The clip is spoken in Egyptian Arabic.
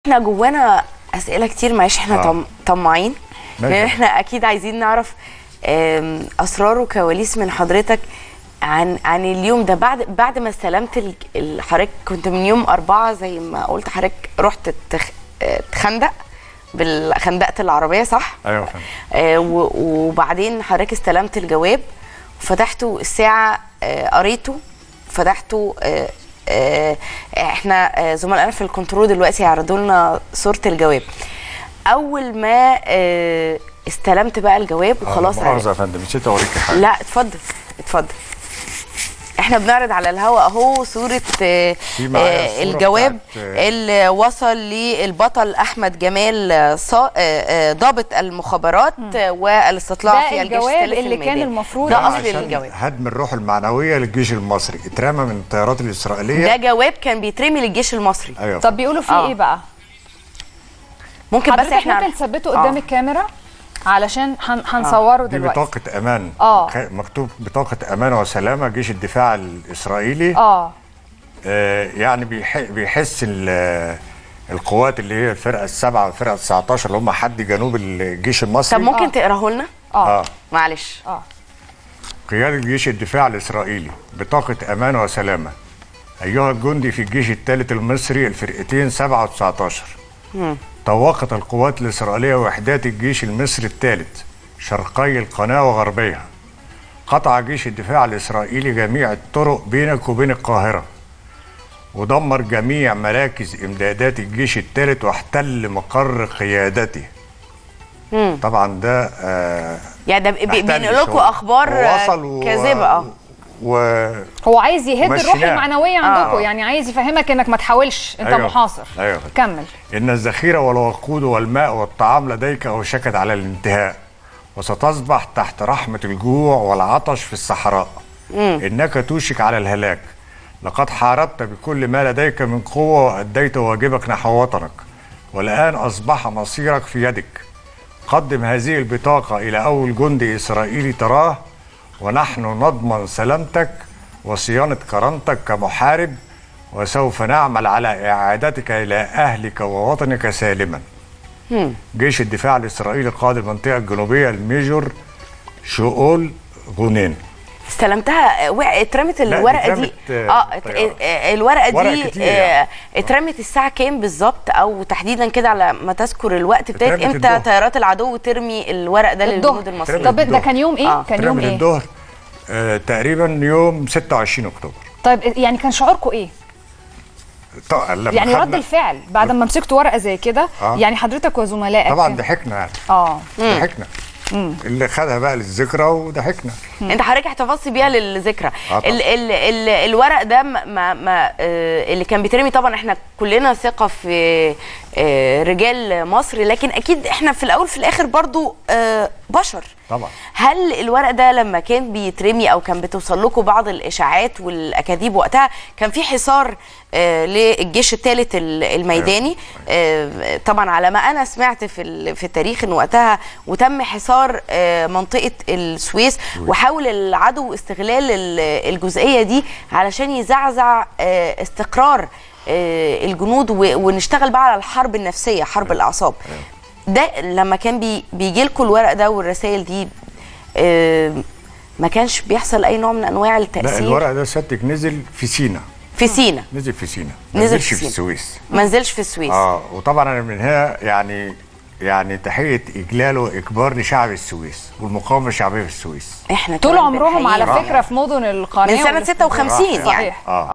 احنا جوانا اسئله كتير معلش احنا آه. طم... طماعين ماشي. لان احنا اكيد عايزين نعرف آم، اسرار وكواليس من حضرتك عن عن اليوم ده بعد بعد ما استلمت ال- ال- حضرتك كنت من يوم أربعة زي ما قلت حضرتك رحت تخ... آه، تخندق بالخندقة العربية صح؟ ايوه فندم آه، و- وبعدين حضرتك استلمت الجواب فتحته الساعة آه، قريته فتحته آه، آه، احنا آه، زملائنا في الكنترول دلوقتي يعرضوا لنا صورة الجواب أول ما آه، استلمت بقى الجواب وخلاص آه، لا عرفت. مؤاخذة يا فندم نسيت اوريك حاجه لا اتفضل اتفضل احنا بنعرض على الهواء اهو صورة آه، في معايا آه، الصورة الجواب بتاعت، آه، اللي وصل للبطل احمد جمال آه، صا- آه، آه، ضابط المخابرات آه، والاستطلاع ده في الجيش الجواب الثالث اللي كان الميداني. المفروض- ده ده اصل عشان الجواب هدم الروح المعنويه للجيش المصري اترمى من الطيارات الاسرائيليه ده جواب كان بيترمي للجيش المصري ايوه طب بيقولوا فيه آه. ايه بقى ممكن بس حضرتك احنا ممكن تثبته قدام آه. الكاميرا علشان هن- هنصوره دي دلوقتي بطاقه امان آه. خ- مكتوب بطاقه امان وسلامه جيش الدفاع الاسرائيلي اه آه يعني بيح- بيحس ال- القوات اللي هي الفرقه السبعه والفرقه 19 اللي هم حد جنوب الجيش المصري طب ممكن آه. تقراه لنا اه اه معلش اه قيادة جيش الدفاع الإسرائيلي بطاقة أمان وسلامة أيها الجندي في الجيش الثالث المصري الفرقتين 7 و19 طوقت القوات الإسرائيلية وحدات الجيش المصري الثالث شرقي القناة وغربيها قطع جيش الدفاع الإسرائيلي جميع الطرق بينك وبين القاهرة ودمر جميع مراكز إمدادات الجيش الثالث واحتل مقر قيادته طبعا ده آه يعني ده بي- محتل بينقل لكم شغل. اخبار آه، ووصل و- كاذبه اه و... هو عايز يهد الروح مشيناه. المعنويه عندكم آه. يعني عايز يفهمك انك ما تحاولش انت أيوة. محاصر أيوة. كمل إن الذخيرة والوقود والماء والطعام لديك أوشكت على الانتهاء وستصبح تحت رحمة الجوع والعطش في الصحراء إنك توشك على الهلاك لقد حاربت بكل ما لديك من قوة وأديت واجبك نحو وطنك والآن أصبح مصيرك في يدك قدم هذه البطاقة إلى أول جندي إسرائيلي تراه ونحن نضمن سلامتك وصيانة كرامتك كمحارب وسوف نعمل على إعادتك إلى أهلك ووطنك سالما جيش الدفاع الإسرائيلي قائد المنطقة الجنوبية الميجور شؤول غونين استلمتها وقع- اترمت الورقه دي اترمت، آه، اه ات- طيارة. آه، الورقه ورق دي كتير آه، يعني. اترمت الساعه كام بالظبط او تحديدا كده على ما تذكر الوقت ابتدت اترمت امتى الظهر. طيارات العدو ترمي الورق ده للجنود الظهر المصريين اترمت طب ده الظهر. كان يوم ايه آه. كان يوم ترمت ايه الظهر آه تقريبا يوم 26 أكتوبر طيب يعني كان شعوركم ايه طبعا لما يعني رد خدنا- الفعل بعد ما مسكتوا ورقه زي كده آه. يعني حضرتك وزملائك طبعا ضحكنا يعني اه ضحكنا اللي خدها بقى للذكرى وضحكنا انت حضرتك احتفظت بيها للذكرى آه طبعا. ال ال ال الورق ده ما ما ما آه، اللي كان بيترمي طبعا احنا كلنا ثقه في آه، رجال مصر لكن اكيد احنا في الاول في الاخر برضو آه، بشر طبعا. هل الورق ده لما كان بيترمي او كان بتوصل لكم بعض الاشاعات والاكاذيب وقتها كان في حصار آه، للجيش الثالث الميداني آه، طبعا على ما انا سمعت في ال- في التاريخ ان وقتها وتم حصار آه، منطقه السويس وحاول العدو استغلال ال- الجزئيه دي علشان يزعزع آه، استقرار آه، الجنود و- ونشتغل بقى على الحرب النفسيه حرب الاعصاب ده لما كان بي بيجي لكم الورق ده والرسائل دي آه، ما كانش بيحصل اي نوع من انواع لا التاثير الورق ده سيادتك نزل في سينا في سينا نزل في سينا نزل نزلش في في سينا. السويس ما نزلش في السويس اه وطبعا انا من هنا يعني يعني تحيه اجلال واكبار لشعب السويس والمقاومه الشعبيه في السويس احنا طول كمان عمرهم على بنحييهم. فكره في مدن القناه من سنه والاست- 56 يعني صحيح اه